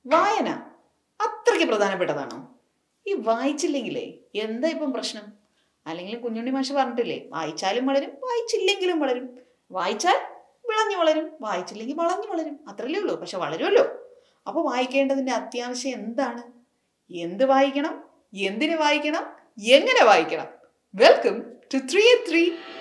വായന അത്രയ്ക്ക് പ്രധാനപ്പെട്ടതാണോ ഈ വായിച്ചില്ലെങ്കിലേ എന്താ ഇപ്പം പ്രശ്നം അല്ലെങ്കിൽ കുഞ്ഞുണ്ണി മാഷ് പറഞ്ഞിട്ടില്ലേ വായിച്ചാലും വളരും വായിച്ചില്ലെങ്കിലും വളരും വായിച്ചാൽ വിളഞ്ഞു വളരും വായിച്ചില്ലെങ്കിൽ വളഞ്ഞു വളരും അത്രയല്ലേ ഉള്ളൂ പക്ഷെ വളരുമല്ലോ അപ്പോൾ വായിക്കേണ്ടതിൻ്റെ അത്യാവശ്യം എന്താണ് എന്ത് വായിക്കണം എന്തിന് വായിക്കണം എങ്ങനെ വായിക്കണം വെൽക്കം ടു ത്രീ ത്രീ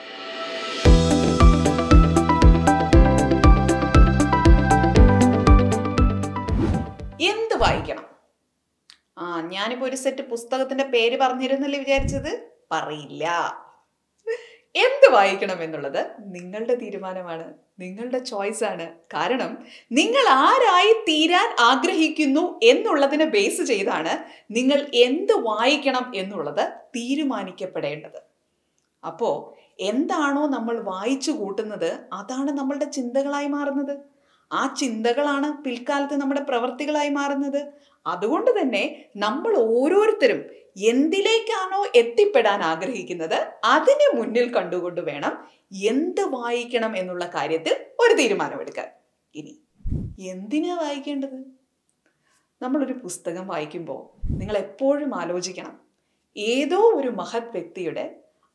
എന്ത് വായിക്കണം ആ ഞാനിപ്പോ ഒരു സെറ്റ് പുസ്തകത്തിന്റെ പേര് പറഞ്ഞിരുന്നല്ലേ വിചാരിച്ചത് പറയില്ല എന്ത് വായിക്കണം എന്നുള്ളത് നിങ്ങളുടെ തീരുമാനമാണ് നിങ്ങളുടെ ചോയ്സ് ആണ് കാരണം നിങ്ങൾ ആരായി തീരാൻ ആഗ്രഹിക്കുന്നു എന്നുള്ളതിനെ ബേസ് ചെയ്താണ് നിങ്ങൾ എന്ത് വായിക്കണം എന്നുള്ളത് തീരുമാനിക്കപ്പെടേണ്ടത് അപ്പോ എന്താണോ നമ്മൾ വായിച്ചു കൂട്ടുന്നത് അതാണ് നമ്മളുടെ ചിന്തകളായി മാറുന്നത് ആ ചിന്തകളാണ് പിൽക്കാലത്ത് നമ്മുടെ പ്രവൃത്തികളായി മാറുന്നത് അതുകൊണ്ട് തന്നെ നമ്മൾ ഓരോരുത്തരും എന്തിലേക്കാണോ എത്തിപ്പെടാൻ ആഗ്രഹിക്കുന്നത് അതിനെ മുന്നിൽ കണ്ടുകൊണ്ട് വേണം എന്ത് വായിക്കണം എന്നുള്ള കാര്യത്തിൽ ഒരു തീരുമാനമെടുക്കാൻ ഇനി എന്തിനാ വായിക്കേണ്ടത് നമ്മളൊരു പുസ്തകം വായിക്കുമ്പോൾ നിങ്ങൾ എപ്പോഴും ആലോചിക്കണം ഏതോ ഒരു മഹത് വ്യക്തിയുടെ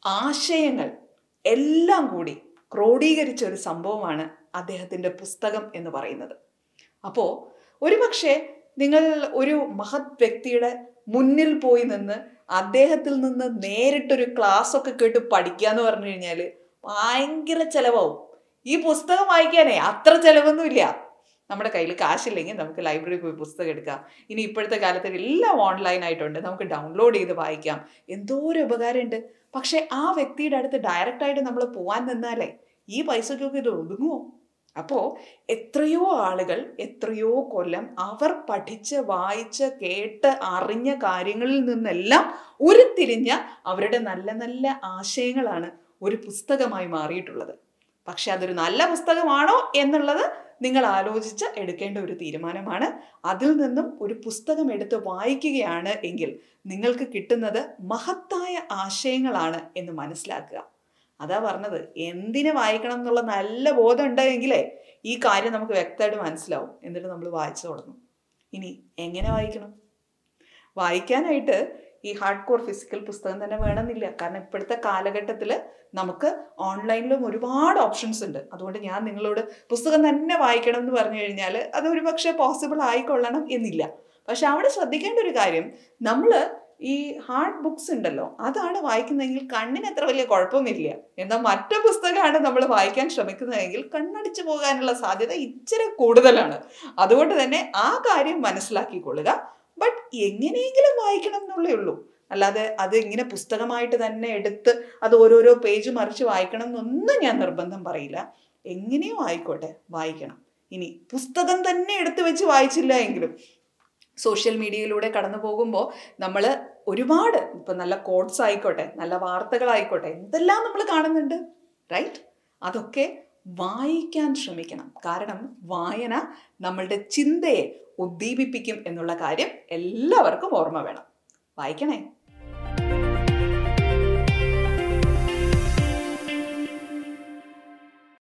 ആശയങ്ങൾ എല്ലാം കൂടി ക്രോഡീകരിച്ച ഒരു സംഭവമാണ് അദ്ദേഹത്തിൻ്റെ പുസ്തകം എന്ന് പറയുന്നത് അപ്പോൾ ഒരുപക്ഷെ നിങ്ങൾ ഒരു മഹത് വ്യക്തിയുടെ മുന്നിൽ പോയി നിന്ന് അദ്ദേഹത്തിൽ നിന്ന് നേരിട്ടൊരു ക്ലാസ് ഒക്കെ കേട്ട് പഠിക്കുക എന്ന് പറഞ്ഞു കഴിഞ്ഞാൽ ഭയങ്കര ചിലവാവും ഈ പുസ്തകം വായിക്കാനേ അത്ര ചിലവൊന്നുമില്ല നമ്മുടെ കയ്യിൽ കാശില്ലെങ്കിൽ നമുക്ക് ലൈബ്രറിയിൽ പോയി പുസ്തകം എടുക്കാം ഇനി ഇപ്പോഴത്തെ കാലത്ത് എല്ലാം ഓൺലൈൻ ആയിട്ടുണ്ട് നമുക്ക് ഡൗൺലോഡ് ചെയ്ത് വായിക്കാം എന്തോ ഒരു ഉപകാരമുണ്ട് പക്ഷെ ആ വ്യക്തിയുടെ അടുത്ത് ഡയറക്റ്റ് ആയിട്ട് നമ്മൾ പോവാൻ നിന്നാലേ ഈ പൈസക്കൊക്കെ ഇത് ഒതുങ്ങുമോ അപ്പോൾ എത്രയോ ആളുകൾ എത്രയോ കൊല്ലം അവർ പഠിച്ച് വായിച്ച് കേട്ട് അറിഞ്ഞ കാര്യങ്ങളിൽ നിന്നെല്ലാം ഉരുത്തിരിഞ്ഞ അവരുടെ നല്ല നല്ല ആശയങ്ങളാണ് ഒരു പുസ്തകമായി മാറിയിട്ടുള്ളത് പക്ഷെ അതൊരു നല്ല പുസ്തകമാണോ എന്നുള്ളത് നിങ്ങൾ ആലോചിച്ച് എടുക്കേണ്ട ഒരു തീരുമാനമാണ് അതിൽ നിന്നും ഒരു പുസ്തകം എടുത്ത് വായിക്കുകയാണ് എങ്കിൽ നിങ്ങൾക്ക് കിട്ടുന്നത് മഹത്തായ ആശയങ്ങളാണ് എന്ന് മനസ്സിലാക്കുക അതാ പറഞ്ഞത് എന്തിനെ വായിക്കണം എന്നുള്ള നല്ല ബോധം ഉണ്ടെങ്കിലേ ഈ കാര്യം നമുക്ക് വ്യക്തമായിട്ട് മനസ്സിലാവും എന്നിട്ട് നമ്മൾ വായിച്ചു തുടങ്ങും ഇനി എങ്ങനെ വായിക്കണം വായിക്കാനായിട്ട് ഈ ഹാർഡ് കോർ ഫിസിക്കൽ പുസ്തകം തന്നെ വേണമെന്നില്ല കാരണം ഇപ്പോഴത്തെ കാലഘട്ടത്തിൽ നമുക്ക് ഓൺലൈനിലും ഒരുപാട് ഓപ്ഷൻസ് ഉണ്ട് അതുകൊണ്ട് ഞാൻ നിങ്ങളോട് പുസ്തകം തന്നെ വായിക്കണം എന്ന് പറഞ്ഞു കഴിഞ്ഞാൽ അത് ഒരു പക്ഷേ പോസിബിൾ ആയിക്കൊള്ളണം എന്നില്ല പക്ഷെ അവിടെ ശ്രദ്ധിക്കേണ്ട ഒരു കാര്യം നമ്മൾ ഈ ഹാർഡ് ബുക്സ് ഉണ്ടല്ലോ അതാണ് വായിക്കുന്നതെങ്കിൽ കണ്ണിന് അത്ര വലിയ കുഴപ്പമില്ല എന്നാൽ മറ്റു പുസ്തകമാണ് നമ്മൾ വായിക്കാൻ ശ്രമിക്കുന്നതെങ്കിൽ കണ്ണടിച്ചു പോകാനുള്ള സാധ്യത ഇച്ചിരി കൂടുതലാണ് അതുകൊണ്ട് തന്നെ ആ കാര്യം മനസ്സിലാക്കിക്കൊള്ളുക ബട്ട് എങ്ങനെയെങ്കിലും വായിക്കണം എന്നുള്ളേ ഉള്ളൂ അല്ലാതെ അത് ഇങ്ങനെ പുസ്തകമായിട്ട് തന്നെ എടുത്ത് അത് ഓരോരോ പേജ് മറിച്ച് വായിക്കണം എന്നൊന്നും ഞാൻ നിർബന്ധം പറയില്ല എങ്ങനെയോ ആയിക്കോട്ടെ വായിക്കണം ഇനി പുസ്തകം തന്നെ എടുത്തു വെച്ച് വായിച്ചില്ല എങ്കിലും സോഷ്യൽ മീഡിയയിലൂടെ കടന്നു പോകുമ്പോൾ നമ്മൾ ഒരുപാട് ഇപ്പം നല്ല കോഡ്സ് ആയിക്കോട്ടെ നല്ല വാർത്തകളായിക്കോട്ടെ എന്തെല്ലാം നമ്മൾ കാണുന്നുണ്ട് റൈറ്റ് അതൊക്കെ വായിക്കാൻ ശ്രമിക്കണം കാരണം വായന നമ്മളുടെ ചിന്തയെ ഉദ്ദീപിപ്പിക്കും എന്നുള്ള കാര്യം എല്ലാവർക്കും ഓർമ്മ വേണം വായിക്കണേ